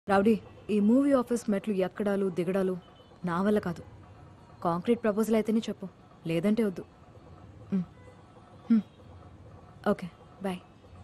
Rowdy ఈ movie office మెట్లు ఎక్కడాలు దిగడాలు నా వల్ల కాదు కాంక్రీట్ ప్రపోజల్ అయితేనే చెప్పు లేదంటే వద్దు మ్. మ్. ఓకే బాయ్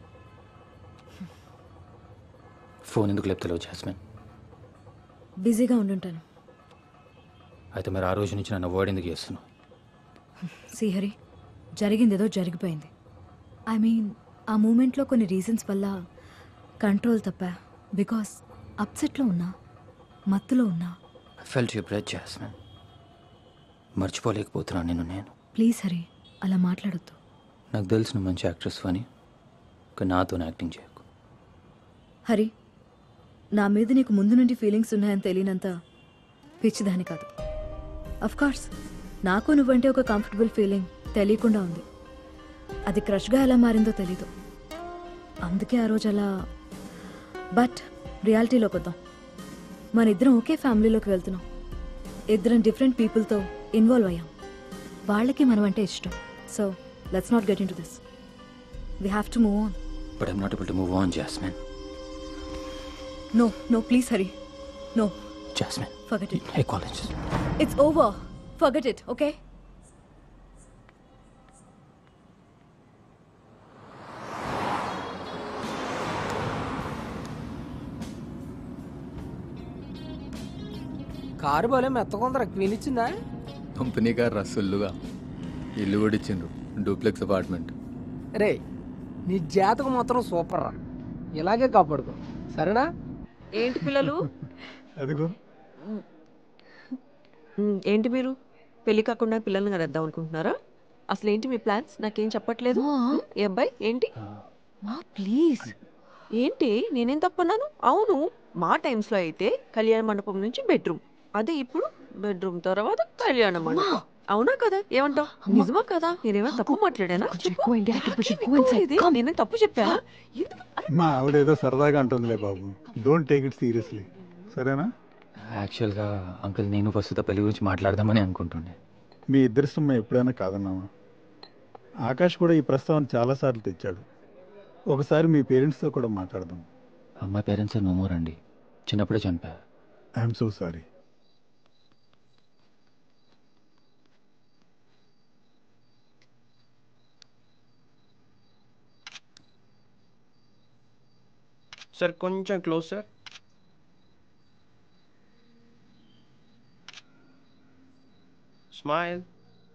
ఫోన్ ఎందుకు లేపుతలేవు జాస్మిన్ బిజీగా ఉండుంటాను అయితే మరి ఆ రోజు నుంచి నన్ను అవాయిడ్ ఎందుకు చేస్తున్నావు శ్రీహరి జరిగిందేదో జరిగిపోయింది ఐ మీన్ ఆ మూమెంట్లో కొన్ని రీజన్స్ వల్ల కంట్రోల్ తప్పా బికాస్ అప్సెట్లో ఉన్నా మత్తులో ఉన్నా ఫెల్ట్ యూ బ్రెడ్ జాస్మిన్ మర్చిపోలేకపోతున్నాను నేను నేను ప్లీజ్ హరి అలా మాట్లాడొద్దు నాకు తెలిసిన మంచి యాక్ట్రెస్ అని కానీ నాతో యాక్టింగ్ చేయకు హరి నా మీద నీకు ముందు నుండి ఫీలింగ్స్ ఉన్నాయని తెలియనంత పిచ్చిదాని కాదు కోర్స్ నాకు నువ్వంటే ఒక కంఫర్టబుల్ ఫీలింగ్ తెలియకుండా ఉంది అది క్రష్గా ఎలా మారిందో తెలీదు అందుకే ఆ రోజు అలా బట్ రియాలిటీలోకి వద్దాం మన ఇద్దరం ఒకే ఫ్యామిలీలోకి వెళ్తున్నాం ఇద్దరం డిఫరెంట్ పీపుల్తో ఇన్వాల్వ్ అయ్యాం వాళ్ళకి మనం అంటే ఇష్టం so let's not get into this we have to move on but I'm not able to move on Jasmine no no please Hari no Jasmine Forget it. Hey college It's over. Forget it, okay? Car బలే మెత్తకుందరా queen ఇచ్చిందా company గారు రసొల్లుగా ఇల్లు కూడా ఇచ్చిండ్రు duplex apartment రే నీ జాతకం మాత్రం సూపర్ రా ఇలాగే కాపాడుకో సరేనా ఏంటి పిల్లలు అదిగో మ్, ఏంటి మీరు పెళ్లి కాకుండా పిల్లల్ని కనేద్దాం అనుకుంటున్నారా అసలు ఏంటి మీ ప్లాన్స్ నాకేం చెప్పట్లేదు ఏ అబ్బాయి ఏంటి ప్లీజ్ ఏంటి నేనేం తప్పన్నాను అవును మా టైమ్స్లో అయితే కళ్యాణ మండపం నుంచి బెడ్రూమ్ అదే ఇప్పుడు బెడ్రూమ్ తర్వాత కళ్యాణ మండపం అవునా కదా ఏమంటావు నిజమా కదా నేనేమైనా తప్పు మాట్లాడానా చెప్పు. నాకేం ఎక్కువ ఇది? నేనేం తప్పు చెప్పానా ఎందుకు మా ఆవిడేదో సరదాగా అంటుందిలే బాబు డోంట్ టేక్ ఇట్ సీరియస్లీ సరేనా యాక్చువల్గా అంకుల్ నేను ప్రస్తుత పెళ్లి గురించి మాట్లాడదామని అనుకుంటుండే మీ ఇద్దరి సొమ్మ ఎప్పుడైనా కాదన్నామా ఆకాష్ కూడా ఈ ప్రస్తావన చాలాసార్లు తెచ్చాడు ఒకసారి మీ పేరెంట్స్తో కూడా మాట్లాడదాం అమ్మాయి పేరెంట్స్ నోమోర్ అండి చిన్నప్పుడే చనిపోయారు ఐఎమ్ సో సారీ సార్ కొంచెం close sir smile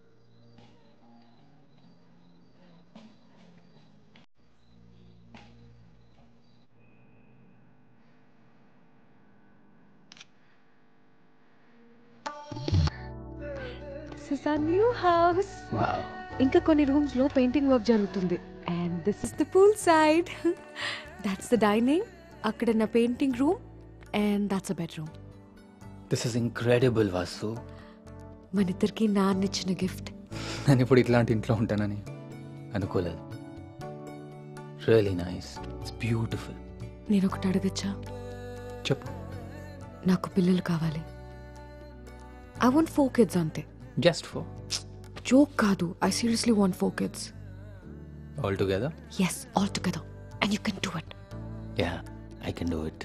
This is our new house. ఇంకా కొన్ని రూమ్స్ లో పెయింటింగ్ వర్క్ జరుగుతుంది and this is the pool side that's the dining అక్కడ నా painting room and that's a bedroom this is incredible Vasu మన ఇద్దరికి నాన్న ఇచ్చిన గిఫ్ట్ నేను ఇప్పుడు ఇట్లాంటి ఇంట్లో ఉంటానని అనుకోలేదు రియలీ నైస్ ఇట్స్ బ్యూటిఫుల్ నేను ఒకటి అడగచ్చా చెప్పు నాకు పిల్లలు కావాలి ఐ వాంట్ ఫోర్ కిడ్స్ అంతే జస్ట్ ఫర్ జోక్ కాదు I seriously want four kids all together yes all together and you can do it yeah I can do it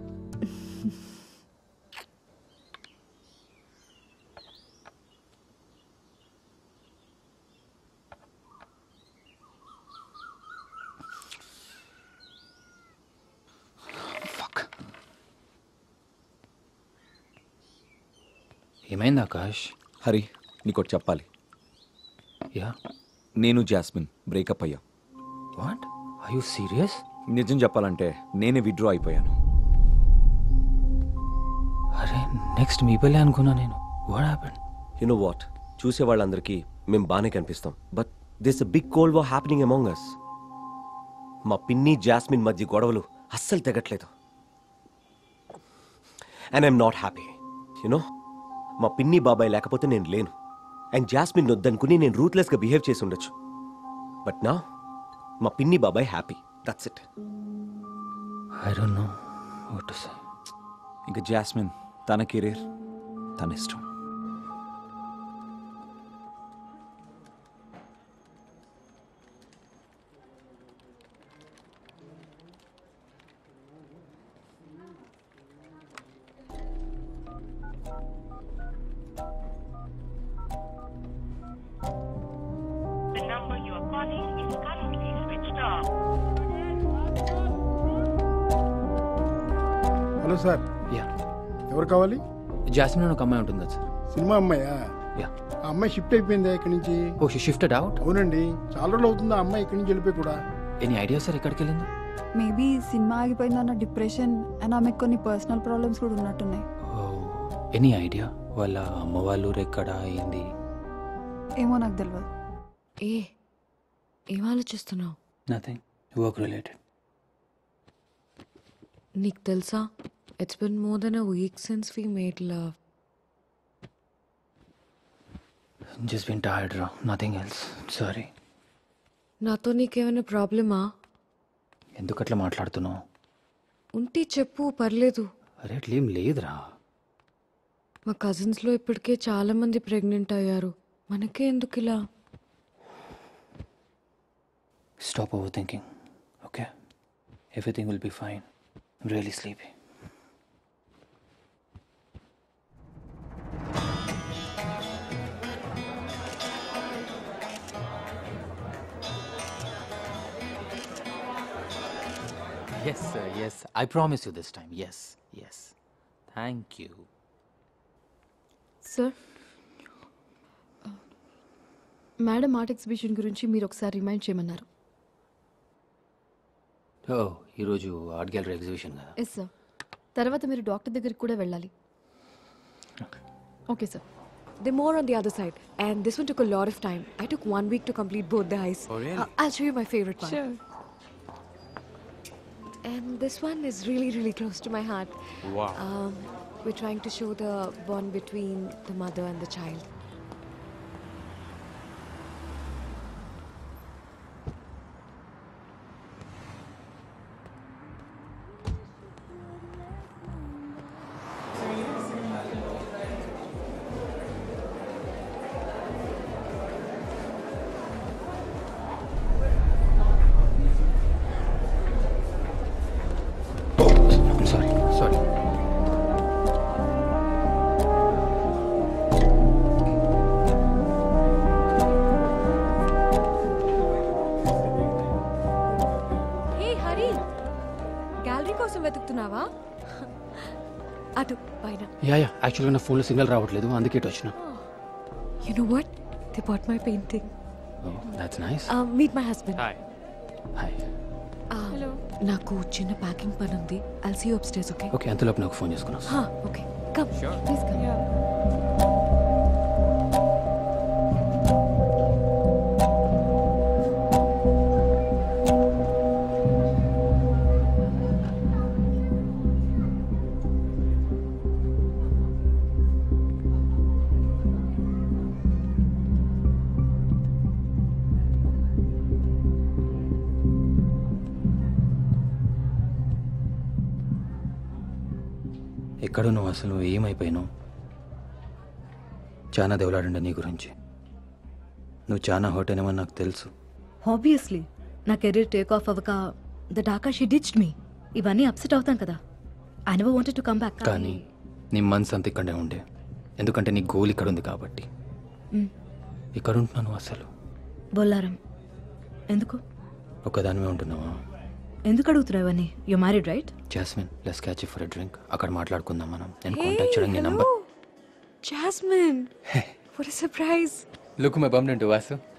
ఏమైంది ఆకాష్ హరి నీకోటి చెప్పాలి యా నేను జాస్మిన్ బ్రేకప్ అయ్యా వాట్ ఐ యూ సీరియస్ నిజం చెప్పాలంటే నేనే విత్డ్రా అయిపోయాను అరే నెక్స్ట్ మీ పెళ్ళి అనుకున్నా నేను what happen you know what చూసే వాళ్ళందరికీ మేము బాగానే కనిపిస్తాం but this big cold war happening among us మా పిన్ని జాస్మిన్ మధ్య గొడవలు అస్సలు తెగట్లేదు and I'm not happy you know మా పిన్ని బాబాయ్ లేకపోతే నేను లేను అండ్ జాస్మిన్ వద్దనుకుని నేను రూత్లెస్గా బిహేవ్ చేసి ఉండొచ్చు బట్ నా మా పిన్ని బాబాయ్ happy that's it I don't know what to say ఇంకా జాస్మిన్ తన కెరీర్ తన ఇష్టం హలో సార్ యా ఎవరు కావాలి జాస్మిన్ అని ఒక అమ్మాయి ఉంటుంది కదా సార్ సినిమా అమ్మాయా యా ఆ అమ్మాయి షిఫ్ట్ అయిపోయిందా ఇక్కడి నుంచి ఓ షీ షిఫ్టెడ్ అవుట్ అవునండి చాలా రోజులు అవుతుంది ఆ అమ్మాయి ఇక్కడి నుంచి వెళ్ళిపోయి కూడా ఎనీ ఐడియా సార్ ఎక్కడికి వెళ్ళింది మేబీ సినిమా ఆగిపోయిందన్న డిప్రెషన్ అండ్ ఆమెకు కొన్ని పర్సనల్ ప్రాబ్లమ్స్ కూడా ఉన్నట్టున్నాయి ఓ ఎనీ ఐడియా వాళ్ళ అమ్మ వాళ్ళు ఎక్కడ అయింది ఏమో నాకు తెలియదు ఏ ఏం ఆలోచిస్తున్నావు నథింగ్ వర్క్ రిలేటెడ్ నీకు తెలుసా it's been more than a week since we made love just been tired రా నథింగ్ ఎల్స్ సారీ నాతో నీకేమైనా ప్రాబ్లమా ఎందుకు అట్లా మాట్లాడుతున్నావు ఉంటే చెప్పు పర్లేదు అరే అట్లేం లేదురా మా కజిన్స్లో ఇప్పటికే చాలా మంది ప్రెగ్నెంట్ అయ్యారు మనకే ఎందుకు ఇలా stop over thinking okay everything will be fine really sleepy Yes, sir, yes. I promise you this time. Yes, yes. Thank you. Sir madam art exhibition గురించి మీరు ఒకసారి రిమైండ్ చేయమన్నారు ఓ ఈరోజు ఆర్ట్ గ్యాలరీ ఎగ్జిబిషన్ కదా ఎస్ సార్ తర్వాత మీరు doctor దగ్గరికి కూడా వెళ్ళాలి okay sir They're more on the other side, and this one took a lot of time. I took one week to complete both the eyes. Oh, really? Uh, I'll show you my favorite one. Sure. And this one is really, really close to my heart. Wow. Um, we're trying to show the bond between the mother and the child. I'm sorry, sorry. Hey Hari gallery కోసం వెతుకుతున్నావా అటు పైన yeah yeah యాక్చువల్గా నా ఫోన్లో signal రావట్లేదు అందుకే ఇటు వచ్చిన you know what they bought my painting that's nice meet my husband hi hi hello నాకు చిన్న ప్యాకింగ్ పని ఉంది I'll see you upstairs okay okay అంతలోపు నాకు ఫోన్ చేసుకున్నాను ఓకే కమ్ ప్లీజ్ కమ్ ఎక్కడ నువ్వు అసలు ఏమైపోయినావు చాలా దేవులాడండి నీ గురించి నువ్వు చాలా హర్ట్ అయినావని నాకు తెలుసు ఆబ్వియస్లీ నా కెరీర్ టేక్ ఆఫ్ అవ్వక ద డాకా షీ డిచ్డ్ మీ ఇవన్నీ అప్సెట్ అవుతాం కదా I never wanted to come back కానీ నీ మనసు అంత ఇక్కడే ఉండే ఎందుకంటే నీ గోల్ ఇక్కడ ఉంది కాబట్టి మ్. ఇక్కడ ఉంటున్నాను అసలు బొల్లారం ఎందుకు ఒకదానివే ఉంటున్నావా ఎందుకు అడుగుతున్నావు ఇవన్నీ you married right Jasmine let's catch for drink అక్కడ మాట్లాడుకుందాం మనం నేను Hey, కాంటాక్ట్ చేయడం నీ hello. Number Jasmine. what a surprise. Look my bum to Vasu